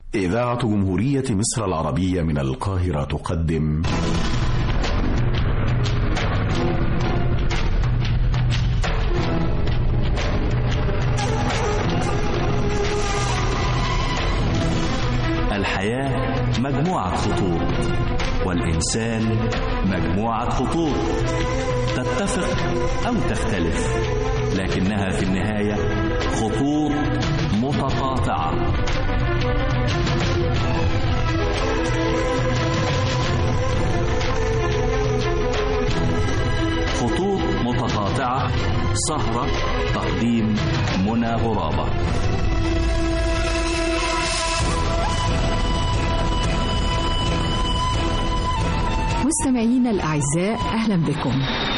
إذاعة جمهورية مصر العربية من القاهرة تقدم الحياة مجموعة خطوط والإنسان مجموعة خطوط تتفق أو تختلف لكنها في النهاية خطوط متقاطعة خطوط متقاطعة سهرة تقديم منى غرابة مستمعينا الأعزاء أهلا بكم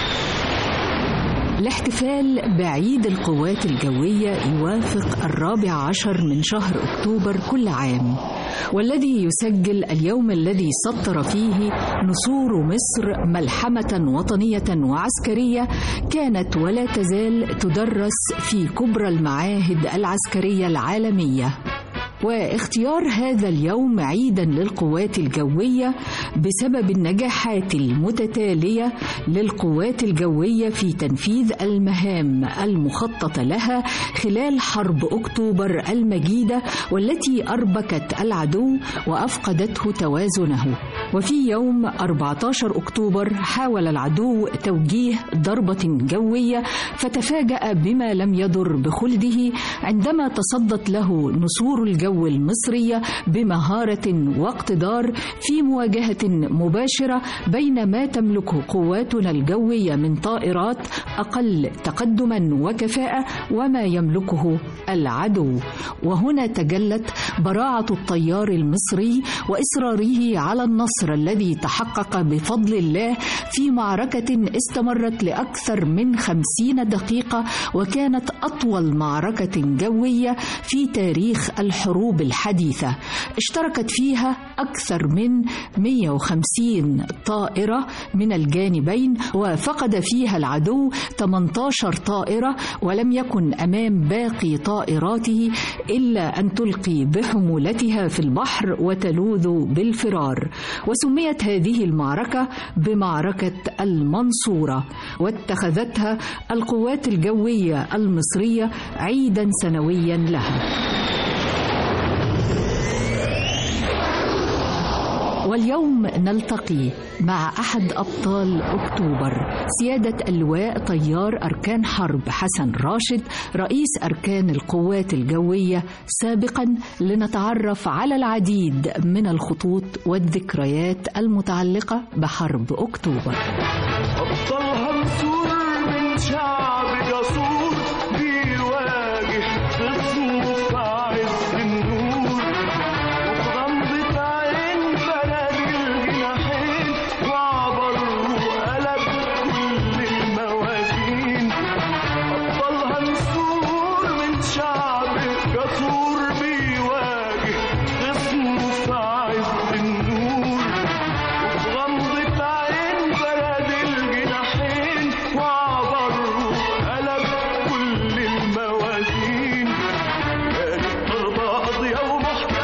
الاحتفال بعيد القوات الجوية يوافق الرابع عشر من شهر أكتوبر كل عام والذي يسجل اليوم الذي سطر فيه نصور مصر ملحمة وطنية وعسكرية كانت ولا تزال تدرس في كبرى المعاهد العسكرية العالمية واختيار هذا اليوم عيدا للقوات الجويه بسبب النجاحات المتتاليه للقوات الجويه في تنفيذ المهام المخططه لها خلال حرب اكتوبر المجيده والتي اربكت العدو وافقدته توازنه وفي يوم 14 اكتوبر حاول العدو توجيه ضربه جويه فتفاجا بما لم يضر بخلده عندما تصدت له نصور الجو الجو المصرية بمهارة واقتدار في مواجهة مباشرة بين ما تملكه قواتنا الجوية من طائرات أقل تقدما وكفاءة وما يملكه العدو وهنا تجلت براعة الطيار المصري وإصراره على النصر الذي تحقق بفضل الله في معركة استمرت لأكثر من خمسين دقيقة وكانت أطول معركة جوية في تاريخ الحروب الحروب الحديثة اشتركت فيها أكثر من 150 طائرة من الجانبين وفقد فيها العدو 18 طائرة ولم يكن أمام باقي طائراته إلا أن تلقي بحمولتها في البحر وتلوذ بالفرار وسميت هذه المعركة بمعركة المنصورة واتخذتها القوات الجوية المصرية عيدا سنويا لها واليوم نلتقي مع أحد أبطال أكتوبر سيادة اللواء طيار أركان حرب حسن راشد رئيس أركان القوات الجوية سابقا لنتعرف على العديد من الخطوط والذكريات المتعلقة بحرب أكتوبر أبطالها مسور من شعب جسور بيواجه خصمه في عز النور وبغمضة عين بلد الجناحين وعبره قلب كل الموازين أبطالها مسور من شعب جسور بيواجه خصمه في عز النور وبغمضة عين بلد الجناحين وعبره قلب كل الموازين كانت ضربة قاضية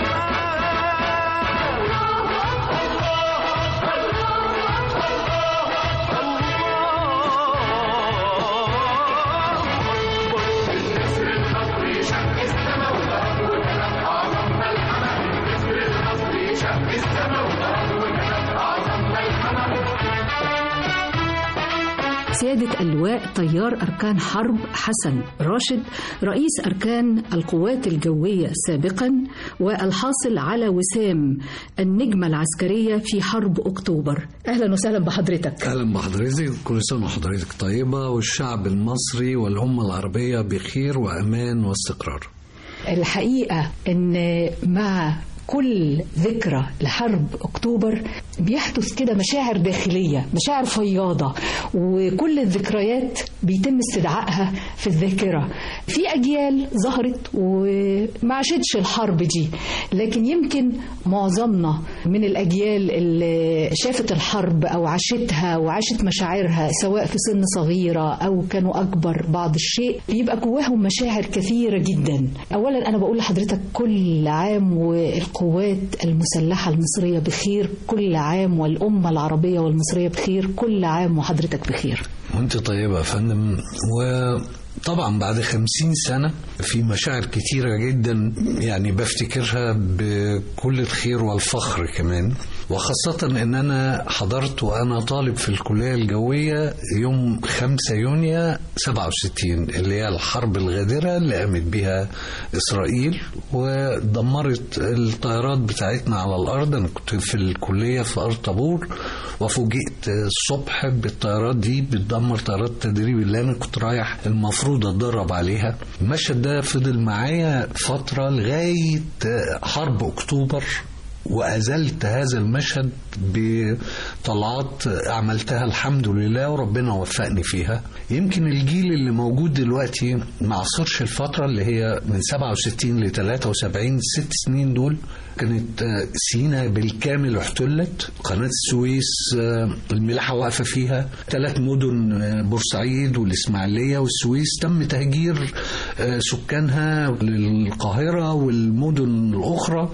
سيادة اللواء طيار أركان حرب حسن راشد رئيس أركان القوات الجوية سابقا والحاصل على وسام النجمة العسكرية في حرب أكتوبر أهلا وسهلا بحضرتك اهلا بحضرتك كل سنه وحضرتك طيبه والشعب المصري والامه العربيه بخير وامان واستقرار الحقيقة أن مع كل ذكرى لحرب أكتوبر بيحدث كده مشاعر داخلية مشاعر فياضة وكل الذكريات بيتم استدعائها في الذاكرة في أجيال ظهرت وما عاشتش الحرب دي لكن يمكن معظمنا من الأجيال اللي شافت الحرب أو عاشتها وعاشت مشاعرها سواء في سن صغيرة أو كانوا أكبر بعض الشيء بيبقى جواهم مشاعر كثيرة جدا أولا أنا بقول لحضرتك كل عام والقوات القوات المسلحة المصرية بخير كل عام والأمة العربية والمصرية بخير كل عام وحضرتك بخير وانت طيبة يا فندم وطبعا بعد خمسين سنة في مشاعر كتيرة جدا يعني بفتكرها بكل الخير والفخر كمان وخاصة ان انا حضرت وانا طالب في الكلية الجوية يوم 5 يونيو 67 اللي هي الحرب الغادرة اللي قامت بها اسرائيل ودمرت الطيارات بتاعتنا على الارض انا كنت في الكلية في ارض طابور وفوجئت الصبح بالطيارات دي بتدمر طيارات التدريب اللي انا كنت رايح المفروض اتدرب عليها المشهد ده فضل معايا فترة لغاية حرب اكتوبر وأزلت هذا المشهد بطلعات عملتها الحمد لله وربنا وفقني فيها يمكن الجيل اللي موجود دلوقتي ما عصرش الفترة اللي هي من 67 ل 73 ست سنين دول كانت سينا بالكامل احتلت قناة السويس الملاحة واقفة فيها ثلاث مدن بورسعيد والإسماعيلية والسويس تم تهجير سكانها للقاهرة والمدن الأخرى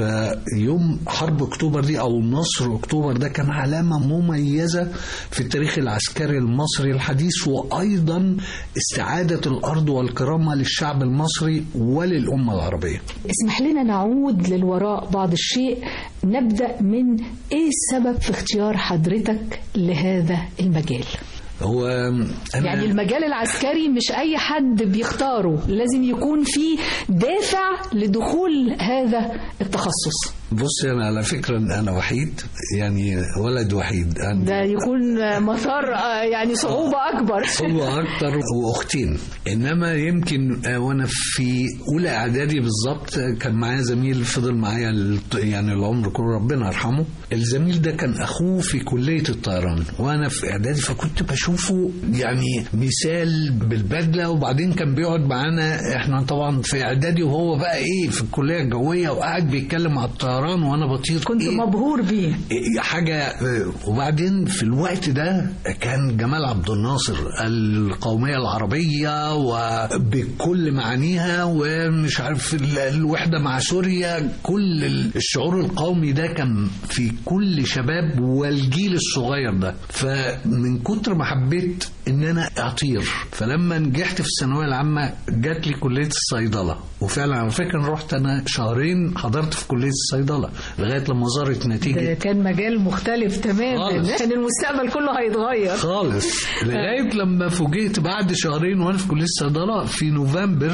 فيوم حرب أكتوبر دي أو نصر أكتوبر ده كان علامة مميزة في التاريخ العسكري المصري الحديث وأيضا استعادة الأرض والكرامة للشعب المصري وللأمة العربية اسمح لنا نعود للوراء بعض الشيء نبدأ من إيه السبب في اختيار حضرتك لهذا المجال هو أنا يعني المجال العسكري مش أي حد بيختاره لازم يكون في دافع لدخول هذا التخصص بص انا على فكره إن انا وحيد يعني ولد وحيد عندي ده يكون مسار آه، يعني صعوبة أكبر هو اكتر واختين انما يمكن آه، وانا في اولى اعدادي بالظبط آه، كان معايا زميل فضل معايا الط- يعني العمر كله ربنا يرحمه الزميل ده كان اخوه في كليه الطيران وانا في اعدادي فكنت بشوفه يعني مثال بالبدله وبعدين كان بيقعد معانا احنا طبعا في اعدادي وهو بقى ايه في الكليه الجويه وقاعد بيتكلم على الطيران وانا بطير كنت إيه مبهور بيه حاجة وبعدين في الوقت ده كان جمال عبد الناصر القومية العربية وبكل معانيها ومش عارف ال- الوحدة مع سوريا كل الشعور القومي ده كان في كل شباب والجيل الصغير ده فمن كتر ما حبيت ان انا اطير فلما نجحت في الثانوية العامة جات لي كلية الصيدلة وفعلا على فكرة رحت انا شهرين حضرت في كلية الصيدلة لغاية لما ظهرت نتيجة ده كان مجال مختلف تماما خالص. كان المستقبل كله هيتغير خالص لغايه لما فوجئت بعد شهرين وانا في كليه الصيدله في نوفمبر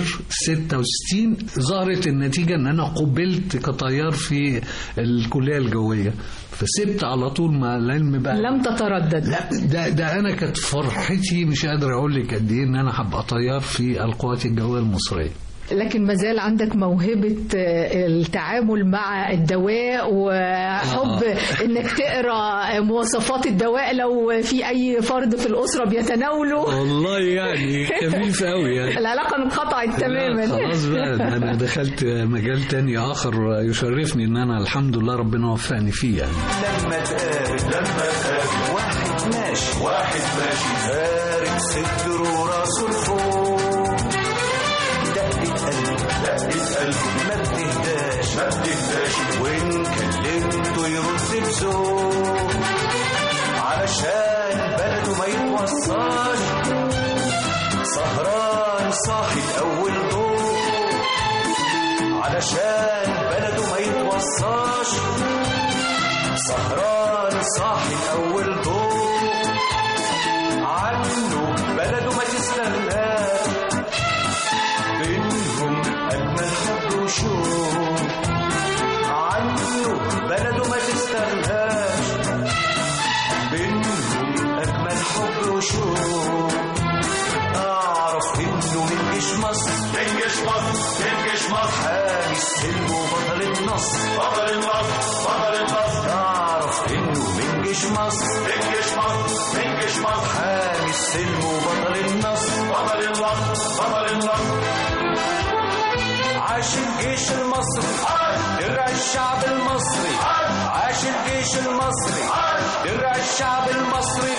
66 ظهرت النتيجه ان انا قبلت كطيار في الكليه الجويه فسبت على طول مع العلم بقى لم تتردد لا ده ده انا كانت فرحتي مش قادر اقول لك قد ايه ان انا هبقى طيار في القوات الجويه المصريه لكن ما زال عندك موهبة آه، التعامل مع الدواء وحب انك تقرا مواصفات الدواء لو في اي فرد في الأسرة بيتناوله والله يعني خفيف قوي يعني العلاقة انقطعت لا، تماما خلاص بقى ده انا دخلت مجال تاني اخر يشرفني ان انا الحمد لله ربنا وفقني فيه يعني لما تقابل لما تقابل واحد ماشي واحد ماشي فارق صدره وراسه لفوق دقة قلبه دقة قلبه ما بتهداش ما بتهداش وإن كلمته يرد بذوق علشان بلده ما يتوصاش سهران صاحي أول ضوء علشان بلده ما يتوصاش سهران صاحي أول ضوء عنه بلده ما تستناش بينهم أجمل حب وشوق عنه بلده ما تستناش بينهم أجمل حب وشوق أعرف إنه من جيش مصر من جيش مصر من جيش مصر حامي السلم وبطل النصر بطل النصر بطل النصر أعرف إنه من جيش مصر من جيش مصر من جيش مصر حامي السلم وبطل النصر بطل النصر بطل النصر عاش الجيش المصري درع الشعب المصري عاش الجيش المصري درع الشعب المصري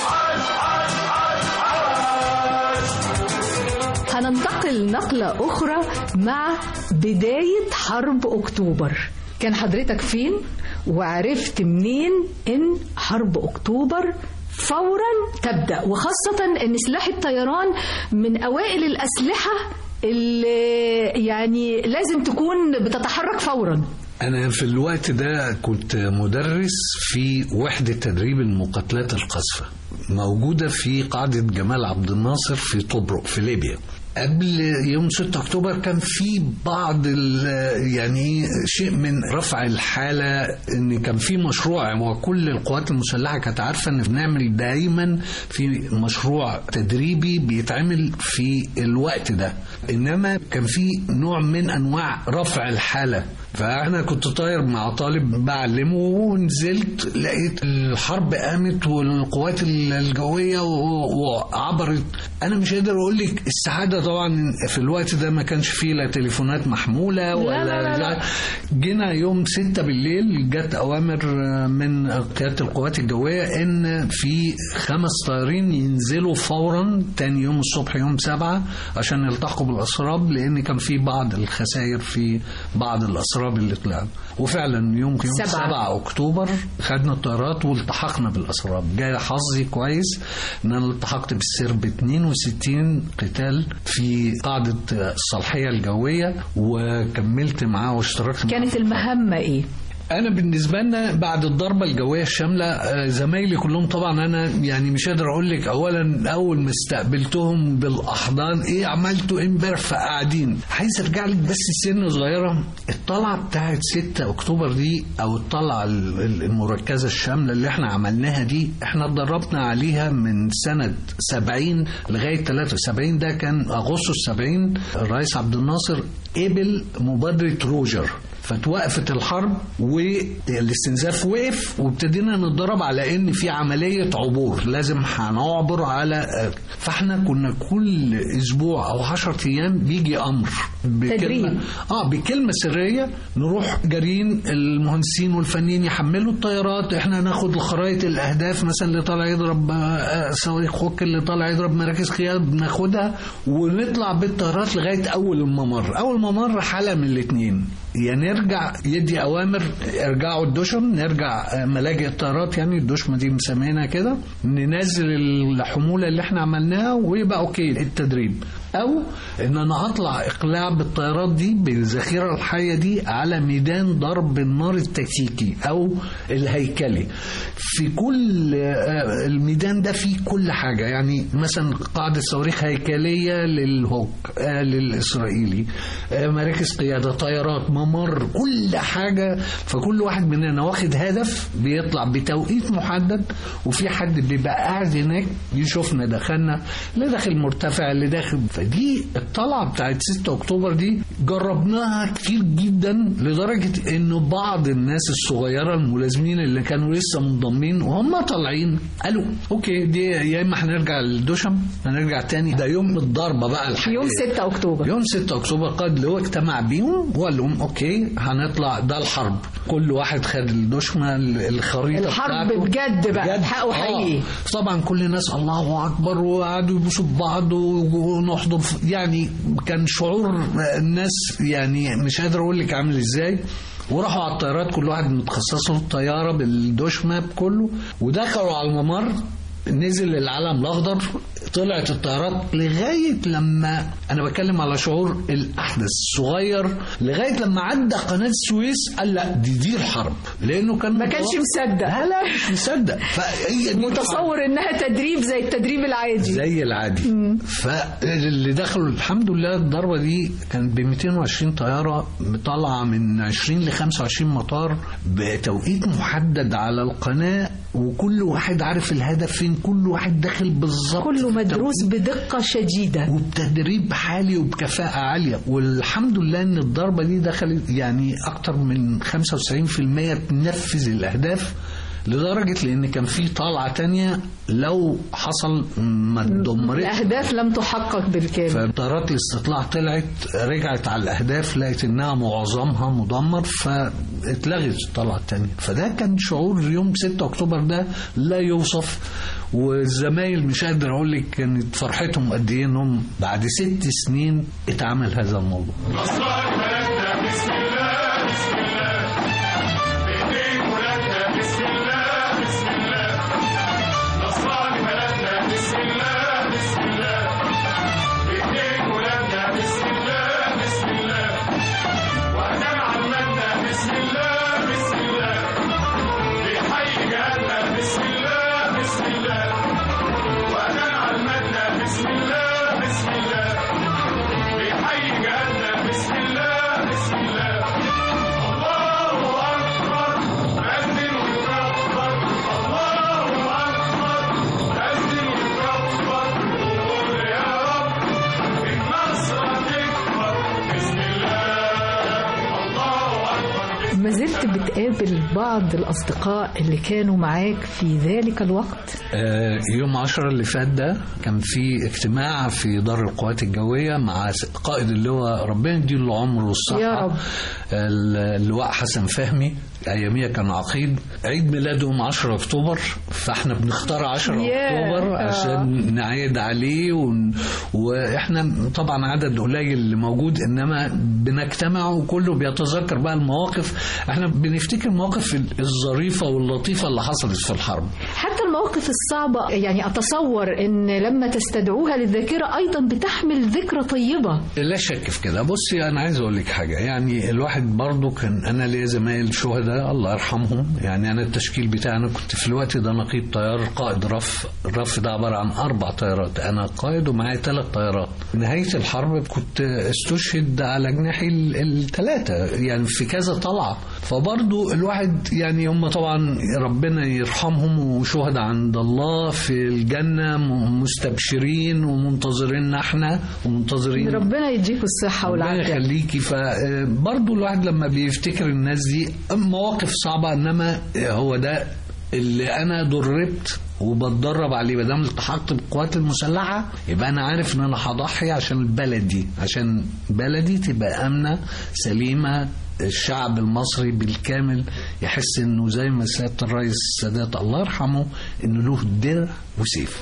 هننتقل نقلة أخرى مع بداية حرب أكتوبر كان حضرتك فين وعرفت منين ان حرب اكتوبر فورا تبدا وخاصه ان سلاح الطيران من اوائل الاسلحه اللي يعني لازم تكون بتتحرك فورا أنا في الوقت ده كنت مدرس في وحدة تدريب المقاتلات القذفة موجودة في قاعدة جمال عبد الناصر في طبرق في ليبيا قبل يوم 6 اكتوبر كان في بعض ال- يعني شيء من رفع الحاله ان كان في مشروع وكل القوات المسلحه كانت عارفه ان بنعمل دايما في مشروع تدريبي بيتعمل في الوقت ده انما كان في نوع من انواع رفع الحاله فانا كنت طاير مع طالب بعلمه ونزلت لقيت الحرب قامت والقوات الجويه و- وعبرت انا مش قادر اقول لك السعاده طبعا في الوقت ده ما كانش فيه لا تليفونات محموله ولا لا، لا، لا. جينا يوم 6 بالليل جت اوامر من قياده القوات الجويه ان في خمس طيارين ينزلوا فورا تاني يوم الصبح يوم 7 عشان يلتحقوا بالاسراب لان كان في بعض الخسائر في بعض الاسراب اللي طلعوا وفعلا يوم يوم سبعة. 7 اكتوبر خدنا الطيارات والتحقنا بالاسراب جاي حظي كويس ان انا التحقت بالسرب 62 قتال في قاعده الصالحيه الجويه وكملت معاه واشتركت معاه كانت المهمه ايه انا بالنسبه لنا بعد الضربه الجويه الشامله آه، زمايلي كلهم طبعا انا يعني مش قادر اقول لك اولا اول ما استقبلتهم بالاحضان ايه عملتوا إيه امبارح فقاعدين عايز ارجع لك بس سن صغيره الطلعه بتاعت 6 اكتوبر دي او الطلعه ال- ال- المركزه الشامله اللي احنا عملناها دي احنا اتدربنا عليها من سنه 70 لغايه 73 ده كان اغسطس 70 الرئيس عبد الناصر قبل مبادره روجر فتوقفت الحرب والاستنزاف وقف وابتدينا نتدرب على ان في عمليه عبور لازم هنعبر على فاحنا كنا كل اسبوع او 10 ايام بيجي امر تدريب. بكلمه اه بكلمه سريه نروح جارين المهندسين والفنيين يحملوا الطيارات احنا ناخد الخرائط الاهداف مثلا اللي طالع يضرب آه، صواريخ خوك اللي طالع يضرب مراكز قيادة بناخدها ونطلع بالطيارات لغايه اول الممر اول ممر حاله من الاثنين يا نرجع يدي اوامر ارجعوا الدشم نرجع آه، ملاجئ الطيارات يعني الدشمه دي مسمينها كده ننزل الحموله اللي احنا عملناها ويبقى اوكي التدريب او ان انا هطلع اقلاع بالطيارات دي بالذخيره الحيه دي على ميدان ضرب النار التكتيكي او الهيكلي في كل آه، الميدان ده فيه كل حاجه يعني مثلا قاعده صواريخ هيكليه للهوك آه، للاسرائيلي آه، مراكز قياده طيارات ممر كل حاجه فكل واحد مننا واخد هدف بيطلع بتوقيت محدد وفي حد بيبقى قاعد هناك يشوفنا دخلنا اللي داخل مرتفع اللي داخل فدي الطلعه بتاعت 6 اكتوبر دي جربناها كتير جدا لدرجه انه بعض الناس الصغيره الملازمين اللي كانوا لسه منضمين وهم طالعين قالوا اوكي دي يا اما هنرجع للدشم هنرجع تاني ده يوم الضربه بقى الحقيقيه يوم 6 اكتوبر يوم 6 اكتوبر قد اللي هو اجتمع بيهم وقال لهم اوكي هنطلع ده الحرب كل واحد خد الدشمه الخريطه الحرب بتاعته. بجد بقى، حق وحقيقي. آه. طبعا كل الناس الله اكبر وقعدوا يبوسوا بعض ونحضن في- يعني كان شعور الناس يعني مش قادر اقول لك عامل ازاي وراحوا على الطيارات كل واحد متخصص له الطياره بالدشمه بكله ودخلوا على الممر نزل العلم الاخضر طلعت الطيارات لغايه لما انا بتكلم على شعور الاحدث الصغير لغايه لما عدى قناه السويس قال لا دي دي الحرب لانه كان ما كانش مصدق لا لا مش مصدق فهي دي الحرب. متصور انها تدريب زي التدريب العادي زي العادي فاللي دخلوا الحمد لله الضربه دي كانت ب 220 طياره طالعه من 20 ل 25 مطار بتوقيت محدد على القناه وكل واحد عارف الهدف فين كل واحد داخل بالظبط كله في مدروس بدقه شديده وبتدريب عالي وبكفاءة عالية والحمد لله ان الضربة دي دخلت يعني اكتر من 95% تنفذ الاهداف لدرجة لان كان في طلعة تانية لو حصل ما اتدمرتش الاهداف لم تحقق بالكامل فطيارات الاستطلاع طلعت رجعت على الاهداف لقيت انها معظمها مدمر فاتلغت الطلعه الثانيه فده كان شعور يوم 6 اكتوبر ده لا يوصف والزمايل مش قادر اقول لك كانت فرحتهم قد ايه انهم بعد ست سنين اتعمل هذا الموضوع تقابل بعض الأصدقاء اللي كانوا معاك في ذلك الوقت آه، يوم 10 اللي فات ده كان في اجتماع في دار القوات الجوية مع س- قائد اللواء ربنا يديله العمر والصحة يا رب. ال- اللواء حسن فهمي أياميها كان عقيد عيد ميلاده يوم 10 أكتوبر فاحنا بنختار 10 ياه. أكتوبر آه. عشان نعيد عليه ون... واحنا طبعا عدد قليل اللي موجود انما بنجتمع وكله بيتذكر بقى المواقف احنا بنفتكر المواقف الظريفه واللطيفه اللي حصلت في الحرب حتى المواقف الصعبة يعني أتصور أن لما تستدعوها للذاكرة أيضا بتحمل ذكرى طيبة لا شك في كده بصي انا عايز اقول لك حاجه يعني الواحد برضو كان انا ليا زمايل شهداء الله يرحمهم يعني انا التشكيل بتاعي انا كنت في الوقت ده نقيب طيار قائد رف الرف ده عباره عن اربع طيارات انا قائد ومعايا ثلاث طيارات نهايه الحرب كنت استشهد على جناحي الثلاثه يعني في كذا طلعه فبرضو الواحد يعني هم طبعا ربنا يرحمهم وشهداء عند الله في الجنه م- مستبشرين ومنتظرين احنا ومنتظرين ربنا يديكوا الصحة ربنا والعافية يخليكي فبرضه الواحد لما بيفتكر الناس دي مواقف صعبة انما هو ده اللي انا دربت وبتدرب عليه ما دام التحقت بالقوات المسلحه يبقى انا عارف ان انا هضحي عشان البلد دي عشان بلدي تبقى امنه سليمه الشعب المصري بالكامل يحس انه زي ما سياده الرئيس السادات الله يرحمه انه له درع وسيف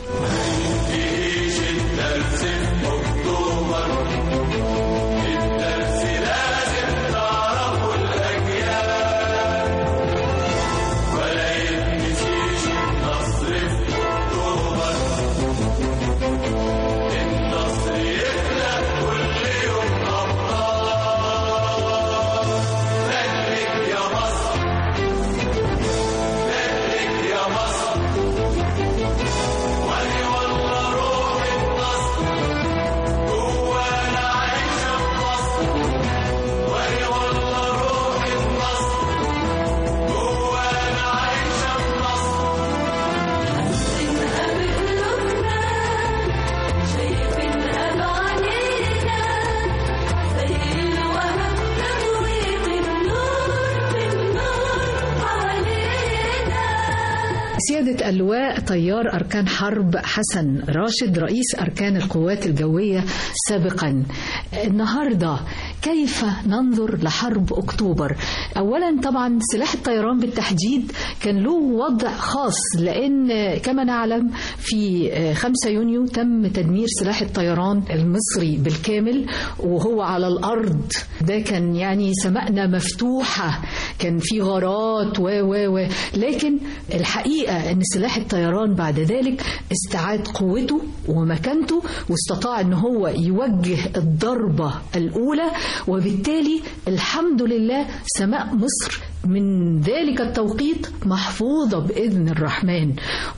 سيادة اللواء طيار أركان حرب حسن راشد رئيس أركان القوات الجوية سابقا النهاردة كيف ننظر لحرب أكتوبر أولا طبعا سلاح الطيران بالتحديد كان له وضع خاص لأن كما نعلم في 5 يونيو تم تدمير سلاح الطيران المصري بالكامل وهو على الأرض ده كان يعني سمائنا مفتوحة كان في غارات و و و لكن الحقيقة أن سلاح الطيران بعد ذلك استعاد قوته ومكانته واستطاع أن هو يوجه الضربة الأولى وبالتالي الحمد لله سماء مصر من ذلك التوقيت محفوظة بإذن الرحمن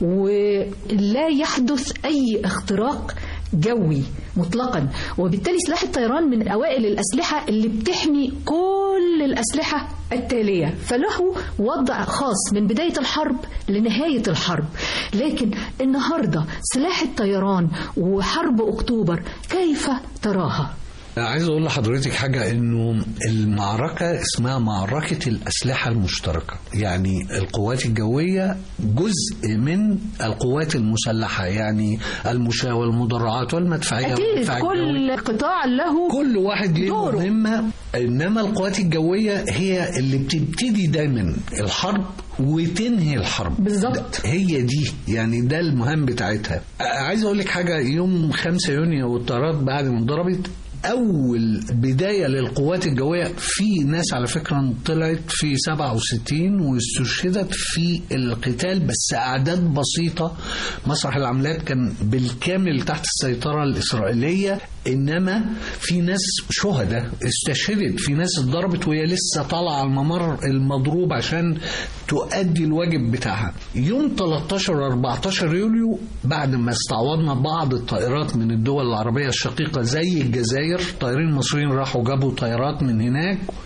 ولا يحدث أي اختراق جوي مطلقا وبالتالي سلاح الطيران من أوائل الأسلحة اللي بتحمي كل الأسلحة التالية فله وضع خاص من بداية الحرب لنهاية الحرب لكن النهاردة سلاح الطيران وحرب أكتوبر كيف تراها؟ عايز اقول لحضرتك حاجه انه المعركه اسمها معركه الاسلحه المشتركه يعني القوات الجويه جزء من القوات المسلحه يعني المشاة والمدرعات والمدفعيه أكيد والدفاع الجوي. كل قطاع له كل واحد ليه دوره. مهمه انما القوات الجويه هي اللي بتبتدي دايما الحرب وتنهي الحرب بالظبط. هي دي يعني ده المهام بتاعتها عايز اقول لك حاجه يوم 5 يونيو والطيارات بعد ما ضربت اول بدايه للقوات الجويه في ناس على فكره طلعت في 67 واستشهدت في القتال بس اعداد بسيطه مسرح العمليات كان بالكامل تحت السيطره الاسرائيليه انما في ناس شهداء استشهدت في ناس اتضربت وهي لسه طالعه على الممر المضروب عشان تؤدي الواجب بتاعها يوم 13 14 يوليو بعد ما استعوضنا بعض الطائرات من الدول العربيه الشقيقه زي الجزائر طيارين مصريين راحوا جابوا طيارات من هناك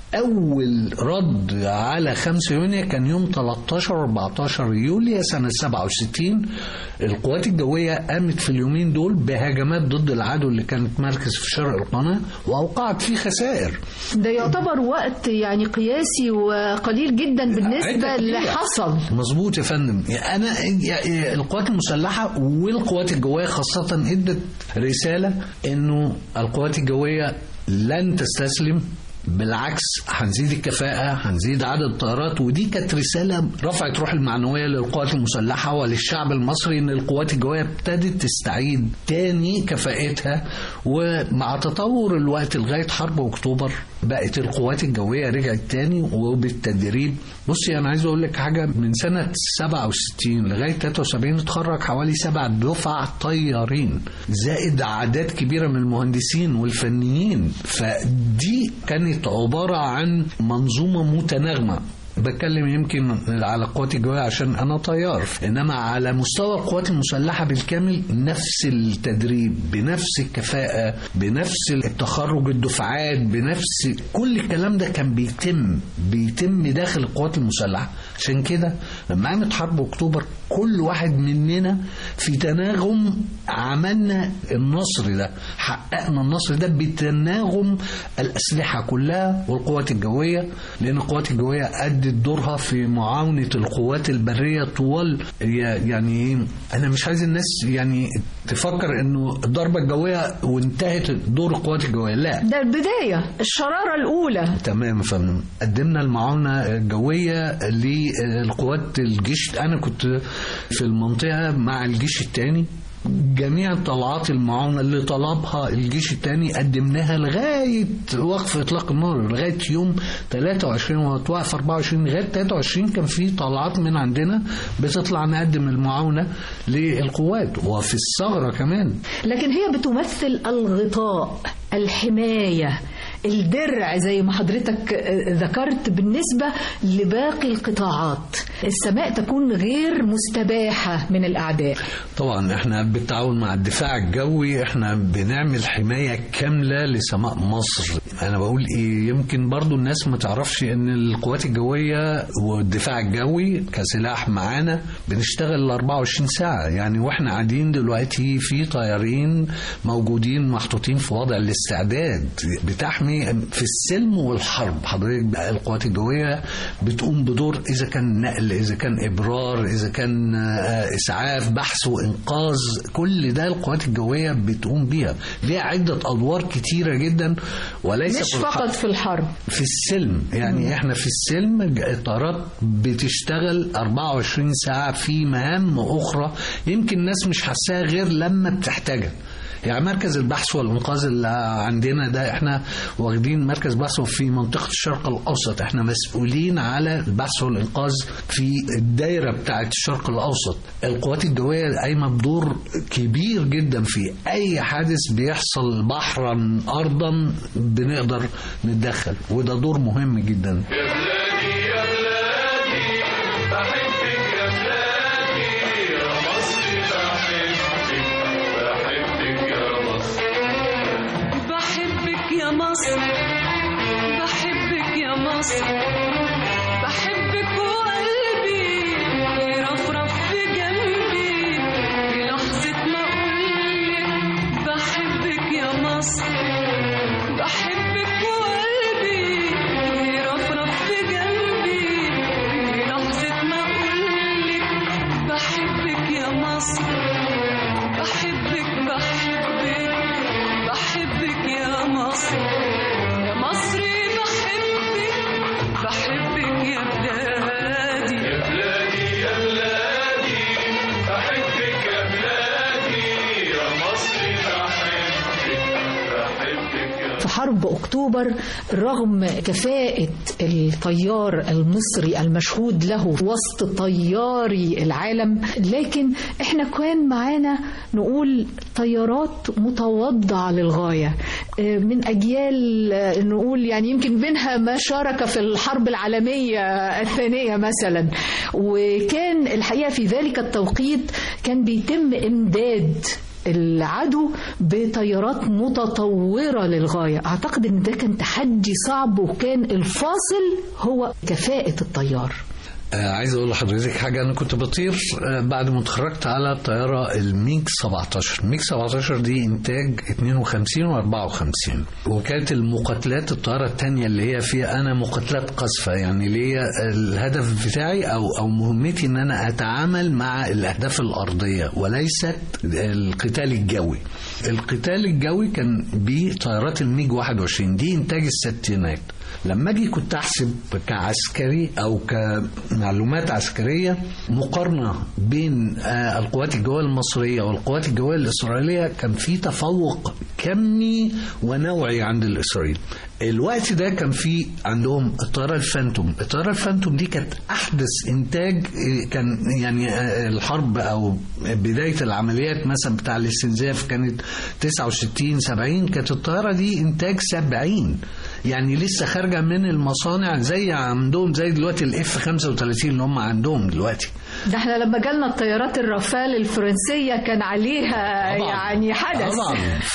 أول رد على 5 يونيو كان يوم 13 14 يوليو سنة 67 القوات الجوية قامت في اليومين دول بهجمات ضد العدو اللي كانت مركز في شرق القناة وأوقعت فيه خسائر ده يعتبر وقت يعني قياسي وقليل جدا بالنسبة عدة اللي كبيرة. حصل مظبوط يا فندم انا يا- القوات المسلحه والقوات الجويه خاصه ادت رساله انه القوات الجويه لن تستسلم بالعكس هنزيد الكفاءة هنزيد عدد الطائرات ودي كانت رسالة رفعت روح المعنوية للقوات المسلحة وللشعب المصري ان القوات الجوية ابتدت تستعيد تاني كفاءتها ومع تطور الوقت لغاية حرب اكتوبر بقت القوات الجوية رجعت تاني وبالتدريب بصي انا عايز اقول لك حاجة من سنة 67 لغاية 73 اتخرج حوالي سبع دفع طيارين زائد اعداد كبيرة من المهندسين والفنيين فدي كانت عبارة عن منظومة متناغمة بتكلم يمكن على القوات الجوية عشان أنا طيار إنما على مستوى القوات المسلحة بالكامل نفس التدريب بنفس الكفاءة بنفس التخرج الدفعات بنفس كل الكلام ده كان بيتم بيتم داخل القوات المسلحة عشان كده لما قامت حرب أكتوبر كل واحد مننا في تناغم عملنا النصر ده حققنا النصر ده بتناغم الأسلحة كلها والقوات الجوية لأن القوات الجوية أدت دورها في معاونة القوات البرية طوال يعني إيه؟ أنا مش عايز الناس يعني تفكر إنه الضربة الجوية وانتهت دور القوات الجوية لا ده البداية الشرارة الأولى تمام يا فندم قدمنا المعاونة الجوية للقوات الجيش أنا كنت في المنطقة مع الجيش الثاني جميع طلعات المعاونة اللي طلبها الجيش الثاني قدمناها لغاية وقف إطلاق النار لغاية يوم 23 وتوقف 24 لغاية 23 كان في طلعات من عندنا بتطلع نقدم المعاونة للقوات وفي الثغرة كمان لكن هي بتمثل الغطاء الحماية الدرع زي ما حضرتك ذكرت بالنسبة لباقي القطاعات السماء تكون غير مستباحة من الأعداء طبعا احنا بالتعاون مع الدفاع الجوي احنا بنعمل حماية كاملة لسماء مصر انا بقول ايه يمكن برضو الناس ما تعرفش ان القوات الجوية والدفاع الجوي كسلاح معانا بنشتغل 24 ساعة يعني واحنا قاعدين دلوقتي في طيارين موجودين محطوطين في وضع الاستعداد بتحمي في السلم والحرب حضرتك القوات الجوية بتقوم بدور اذا كان نقل اذا كان ابرار اذا كان اسعاف بحث وانقاذ كل ده القوات الجويه بتقوم بيها ليها عده ادوار كتيره جدا وليس مش في الحرب. فقط في الحرب في السلم يعني مم. احنا في السلم الطيارات بتشتغل 24 ساعه في مهام اخرى يمكن الناس مش حاساها غير لما بتحتاجها يعني مركز البحث والانقاذ اللي عندنا ده احنا واخدين مركز بحث في منطقه الشرق الاوسط احنا مسؤولين على البحث والانقاذ في الدايره بتاعه الشرق الاوسط القوات الجويه قايمه بدور كبير جدا في اي حادث بيحصل بحرا ارضا بنقدر نتدخل وده دور مهم جدا بحبك يا مصر بحبك يا مصر بحبك وقلبي يرفرف في جنبي في لحظة ما أقولك بحبك يا مصر بحبك وقلبي يرفرف في جنبي في لحظة ما أقولك بحبك يا مصر بحبك بحبك بحبك يا مصر يا مصري بحبك بحبك يا بلادي يا بلادي يا بلادي بحبك يا بلادي يا مصري بحبك بحبك يا في حرب أكتوبر رغم كفاءة الطيار المصري المشهود له وسط طياري العالم لكن احنا كان معانا نقول طيارات متواضعة للغاية من أجيال نقول يعني يمكن بينها ما شارك في الحرب العالمية الثانية مثلا وكان الحقيقة في ذلك التوقيت كان بيتم إمداد العدو بطيارات متطورة للغاية أعتقد أن ده كان تحدي صعب وكان الفاصل هو كفاءة الطيار آه عايز اقول لحضرتك حاجه انا كنت بطير آه بعد ما اتخرجت على الطياره الميج 17 الميج 17 دي انتاج 52 و54 وكانت المقاتلات الطياره الثانيه اللي هي فيها انا مقاتلات قذفه يعني اللي هي الهدف بتاعي او او مهمتي ان انا اتعامل مع الاهداف الارضيه وليست القتال الجوي القتال الجوي كان بطيارات الميج 21 دي انتاج الستينات لما اجي كنت احسب كعسكري او كمعلومات عسكريه مقارنه بين آه القوات الجويه المصريه والقوات الجويه الاسرائيليه كان في تفوق كمي ونوعي عند الاسرائيل الوقت ده كان في عندهم الطياره الفانتوم الطياره الفانتوم دي كانت احدث انتاج كان يعني الحرب او بدايه العمليات مثلا بتاع الاستنزاف كانت 69 70 كانت الطياره دي انتاج 70 يعني لسه خارجه من المصانع زي عندهم زي دلوقتي الاف 35 اللي هم عندهم دلوقتي ده احنا لما جالنا الطيارات الرافال الفرنسيه كان عليها طبعا. يعني حدث طبعا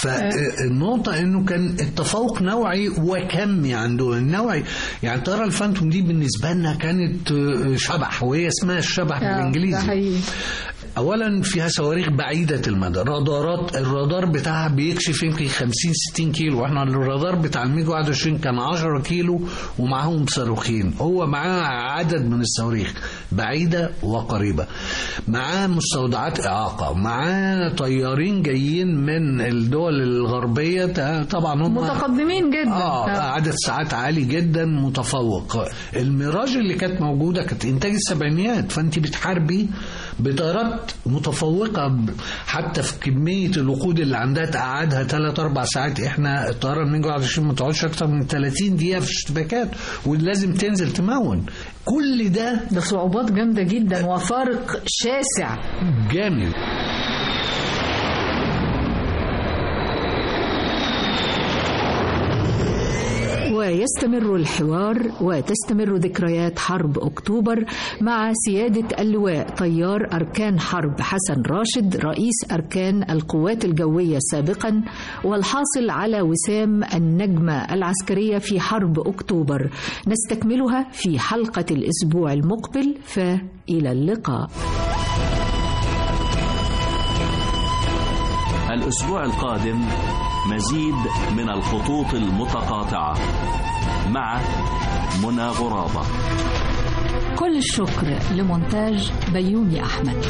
فالنقطه انه كان التفوق نوعي وكمي عندهم النوعي يعني الطياره الفانتوم دي بالنسبه لنا كانت شبح وهي اسمها الشبح بالانجليزي اولا فيها صواريخ بعيده المدى رادارات الرادار بتاعها بيكشف يمكن 50 60 كيلو واحنا الرادار بتاع الميج 21 كان 10 كيلو ومعاهم صاروخين هو معاه عدد من الصواريخ بعيده وقريبه معاه مستودعات اعاقه معاه طيارين جايين من الدول الغربيه طبعا هم متقدمين جدا اه عدد ساعات عالي جدا متفوق الميراج اللي كانت موجوده كانت انتاج السبعينيات فانت بتحاربي بطيارات متفوقة حتى في كمية الوقود اللي عندها تقعدها 3 4 ساعات احنا الطيارة الميج 21 ما تقعدش أكتر من 30 دقيقة في الاشتباكات ولازم تنزل تمون كل ده ده صعوبات جامدة جدا وفارق شاسع جامد ويستمر الحوار وتستمر ذكريات حرب أكتوبر مع سيادة اللواء طيار أركان حرب حسن راشد رئيس أركان القوات الجوية سابقا والحاصل على وسام النجمة العسكرية في حرب أكتوبر نستكملها في حلقة الأسبوع المقبل فإلى اللقاء الأسبوع القادم مزيد من الخطوط المتقاطعة مع منى غرابة كل الشكر لمونتاج بيومي أحمد